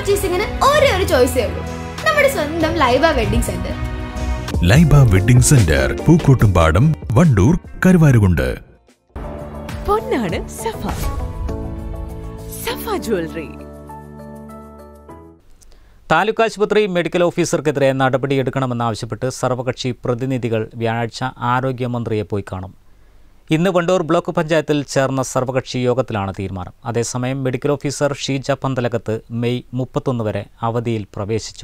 പർച്ചേസിങ്ങിന് ഒരേ ഒരു ചോയ്സേ ഉള്ളൂ നമ്മുടെ സ്വന്തം Laiba wedding centre Laiba wedding centre Pookkottumpadam Wandoor Karuvarakundu പൊന്നാണ് സഫ സഫ ജ്വല്ലറി താലൂക്ക് ആശുപത്രി മെഡിക്കൽ ഓഫീസർക്കെതിരെ നടപടിയെടുക്കണമെന്നാവശ്യപ്പെട്ട് സർവകക്ഷി പ്രതിനിധികൾ വ്യാഴാഴ്ച ആരോഗ്യമന്ത്രിയെ പോയി കാണും ഇന്ന് വണ്ടൂർ ബ്ലോക്ക് പഞ്ചായത്തിൽ ചേർന്ന സർവകക്ഷി യോഗത്തിലാണ് തീരുമാനം അതേസമയം medical officer Sheeja Panthalakath May മുപ്പത്തൊന്ന് വരെ അവധിയിൽ പ്രവേശിച്ചു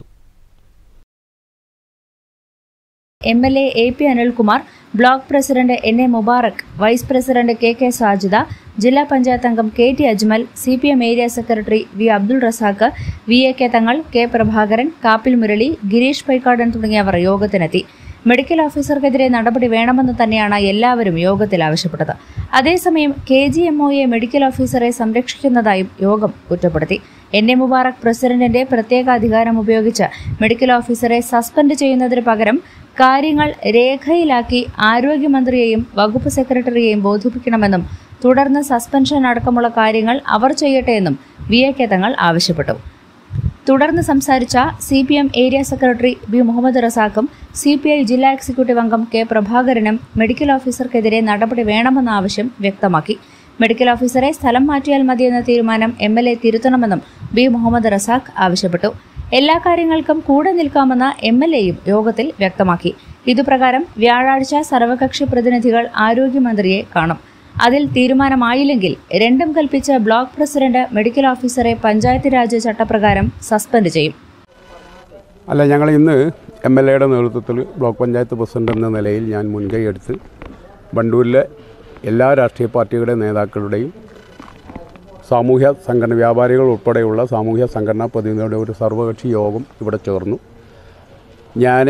M L A A P Anilkumar block president N A Mubarak vice president K K Sajida jilla panchayat അംഗം K T Ajmal C P M area secretary V Abdul Razak V A K Thangal K Prabhakaran Kappil Murali Gireesh Paikadan തുടങ്ങിയവർ യോഗത്തിനെത്തി മെഡിക്കൽ ഓഫീസർക്കെതിരെ നടപടി വേണമെന്ന് തന്നെയാണ് എല്ലാവരും യോഗത്തിൽ ആവശ്യപ്പെട്ടത് അതേസമയം കെ ജി എം ഒയെ മെഡിക്കൽ ഓഫീസറെ സംരക്ഷിക്കുന്നതായും യോഗം കുറ്റപ്പെടുത്തി എൻ എ മുബാറക് പ്രസിഡന്റിന്റെ പ്രത്യേക അധികാരം ഉപയോഗിച്ച് മെഡിക്കൽ ഓഫീസറെ സസ്പെൻഡ് ചെയ്യുന്നതിന് പകരം കാര്യങ്ങൾ രേഖയിലാക്കി ആരോഗ്യമന്ത്രിയെയും വകുപ്പ് സെക്രട്ടറിയെയും ബോധിപ്പിക്കണമെന്നും തുടർന്ന് സസ്പെൻഷൻ അടക്കമുള്ള കാര്യങ്ങൾ അവർ ചെയ്യട്ടെ എന്നും വി എ കെ തങ്ങൾ ആവശ്യപ്പെട്ടു തുടർന്ന് സംസാരിച്ച C P M area secretary B Muhammad റസാഖും C P I jilla executive അംഗം കെ പ്രഭാകരനും മെഡിക്കൽ ഓഫീസർക്കെതിരെ നടപടി വേണമെന്ന ആവശ്യം വ്യക്തമാക്കി മെഡിക്കൽ ഓഫീസറെ സ്ഥലം മാറ്റിയാൽ മതിയെന്ന തീരുമാനം എം എൽ എ തിരുത്തണമെന്നും ബി മുഹമ്മദ് റസാഖ് ആവശ്യപ്പെട്ടു എല്ലാ കാര്യങ്ങൾക്കും കൂടെ നിൽക്കാമെന്ന് എം എൽ എയും യോഗത്തിൽ വ്യക്തമാക്കി ഇതുപ്രകാരം വ്യാഴാഴ്ച സർവകക്ഷി പ്രതിനിധികൾ ആരോഗ്യമന്ത്രിയെ കാണും അതിൽ തീരുമാനമായില്ലെങ്കിൽ രണ്ടും കൽപ്പിച്ച് ബ്ലോക്ക് പ്രസിഡന്റ് മെഡിക്കൽ ഓഫീസറെ പഞ്ചായത്ത് രാജ് ചട്ടപ്രകാരം സസ്പെൻഡ് ചെയ്യും അല്ല ഞങ്ങൾ ഇന്ന് എം എൽ എയുടെ നേതൃത്വത്തിൽ ബ്ലോക്ക് പഞ്ചായത്ത് പ്രസിഡന്റ് എന്ന നിലയിൽ ഞാൻ മുൻകൈ എടുത്ത് വണ്ടൂരിലെ എല്ലാ രാഷ്ട്രീയ പാർട്ടികളുടെ നേതാക്കളുടെയും സാമൂഹ്യ സംഘടന വ്യാപാരികൾ ഉൾപ്പെടെയുള്ള സാമൂഹ്യ സംഘടനാ പ്രതിനിധികളുടെ ഒരു സർവകക്ഷി യോഗം ഇവിടെ ചേർന്നു ഞാൻ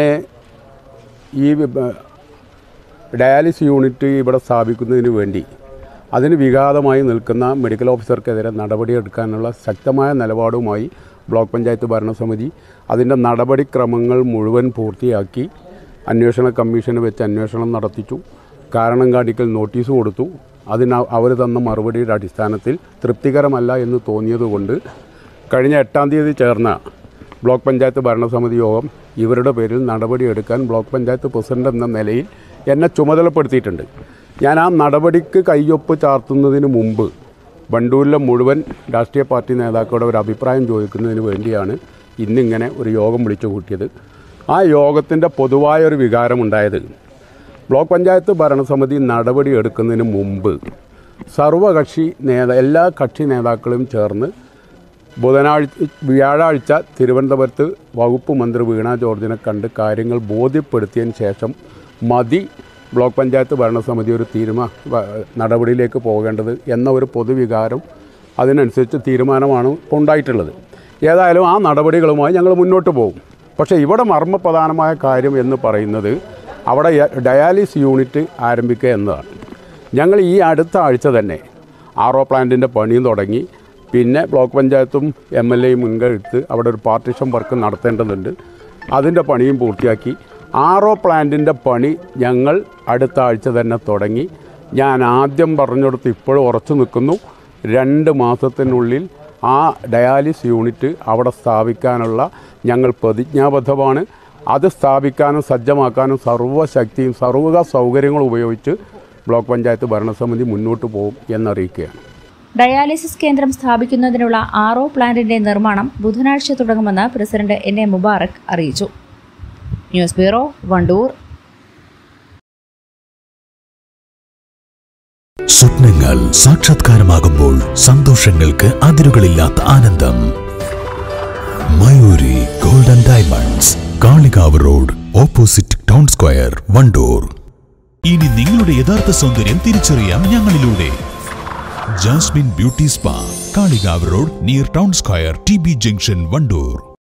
ഈ വ- ഡയാലിസ് യൂണിറ്റ് ഇവിടെ സ്ഥാപിക്കുന്നതിന് വേണ്ടി അതിന് വിഘാതമായി നിൽക്കുന്ന മെഡിക്കൽ ഓഫീസർക്കെതിരെ നടപടിയെടുക്കാനുള്ള ശക്തമായ നിലപാടുമായി ബ്ലോക്ക് പഞ്ചായത്ത് ഭരണസമിതി അതിൻ്റെ നടപടിക്രമങ്ങൾ മുഴുവൻ പൂർത്തിയാക്കി അന്വേഷണ കമ്മീഷന് വെച്ച് അന്വേഷണം നടത്തിച്ചു കാരണം കാണിക്കൽ നോട്ടീസ് കൊടുത്തു അതിന് അവർ തന്ന മറുപടിയുടെ അടിസ്ഥാനത്തിൽ തൃപ്തികരമല്ല എന്ന് തോന്നിയതുകൊണ്ട് കഴിഞ്ഞ എട്ടാം തീയതി ചേർന്ന ബ്ലോക്ക് പഞ്ചായത്ത് ഭരണസമിതി യോഗം ഇവരുടെ പേരിൽ നടപടിയെടുക്കാൻ ബ്ലോക്ക് പഞ്ചായത്ത് പ്രസിഡന്റ് എന്ന നിലയിൽ എന്നെ ചുമതലപ്പെടുത്തിയിട്ടുണ്ട് ഞാൻ ആ നടപടിക്ക് കയ്യൊപ്പ് ചാർത്തുന്നതിന് മുമ്പ് വണ്ടൂരിലെ മുഴുവൻ രാഷ്ട്രീയ പാർട്ടി നേതാക്കളുടെ ഒരു അഭിപ്രായം ചോദിക്കുന്നതിന് വേണ്ടിയാണ് ഇന്നിങ്ങനെ ഒരു യോഗം വിളിച്ചു കൂട്ടിയത് ആ യോഗത്തിൻ്റെ പൊതുവായ ഒരു വികാരമുണ്ടായത് ബ്ലോക്ക് പഞ്ചായത്ത് ഭരണസമിതി നടപടി എടുക്കുന്നതിന് മുമ്പ് സർവകക്ഷി നേതാ എല്ലാ കക്ഷി നേതാക്കളും ചേർന്ന് ബുധനാഴ്ച വ്യാഴാഴ്ച തിരുവനന്തപുരത്ത് വകുപ്പ് മന്ത്രി വീണ ജോർജിനെ കണ്ട് കാര്യങ്ങൾ ബോധ്യപ്പെടുത്തിയതിന് ശേഷം മതി ബ്ലോക്ക് പഞ്ചായത്ത് ഭരണസമിതി ഒരു തീരുമാന നടപടിയിലേക്ക് പോകേണ്ടത് എന്ന ഒരു പൊതുവികാരം അതിനനുസരിച്ച് തീരുമാനമാണ് ഇപ്പോൾ ഉണ്ടായിട്ടുള്ളത് ഏതായാലും ആ നടപടികളുമായി ഞങ്ങൾ മുന്നോട്ട് പോകും പക്ഷേ ഇവിടെ മർമ്മപ്രധാനമായ കാര്യം എന്ന് പറയുന്നത് അവിടെ യ- ഡയാലിസ് യൂണിറ്റ് ആരംഭിക്കുക എന്നതാണ് ഞങ്ങൾ ഈ അടുത്ത ആഴ്ച തന്നെ ആർ ഒ പ്ലാന്റിൻ്റെ പണിയും തുടങ്ങി പിന്നെ ബ്ലോക്ക് പഞ്ചായത്തും എം എൽ എയും മുൻകെടുത്ത് അവിടെ ഒരു പാർട്ടീഷൻ വർക്ക് നടത്തേണ്ടതുണ്ട് അതിൻ്റെ പണിയും പൂർത്തിയാക്കി ആർ ഒ പ്ലാന്റിൻ്റെ പണി ഞങ്ങൾ അടുത്ത ആഴ്ച തന്നെ തുടങ്ങി ഞാൻ ആദ്യം പറഞ്ഞെടുത്ത് ഇപ്പോഴും ഉറച്ചു നിൽക്കുന്നു രണ്ട് മാസത്തിനുള്ളിൽ ആ ഡയാലിസ് യൂണിറ്റ് അവിടെ സ്ഥാപിക്കാനുള്ള ഞങ്ങൾ പ്രതിജ്ഞാബദ്ധമാണ് അത് സ്ഥാപിക്കാനും സജ്ജമാക്കാനും സർവ്വശക്തിയും സർവ്വ സൗകര്യങ്ങളും ഉപയോഗിച്ച് ബ്ലോക്ക് പഞ്ചായത്ത് ഭരണസമിതി മുന്നോട്ട് പോകും എന്നറിയിക്കുകയാണ് ഡയാലിസിസ് കേന്ദ്രം സ്ഥാപിക്കുന്നതിനുള്ള ആർ ഒ പ്ലാന്റിന്റെ നിർമ്മാണം ബുധനാഴ്ച തുടങ്ങുമെന്ന് പ്രസിഡന്റ് എൻ എ മുബാറക് അറിയിച്ചു ന്യൂസ് ബ്യൂറോ വണ്ടൂർ സ്വപ്നങ്ങൾ സാക്ഷാത്കാരമാകുമ്പോൾ സന്തോഷങ്ങൾക്ക് അതിരുകളില്ലാത്ത ആനന്ദം Mayuri golden diamonds Kalikavu road opposite town square Wandoor ഇനി നിങ്ങളുടെ യഥാർത്ഥ സൗന്ദര്യം തിരിച്ചറിയാം ഞങ്ങളിലൂടെ jasmine beauty spa Kalikavu road near town square T B junction Wandoor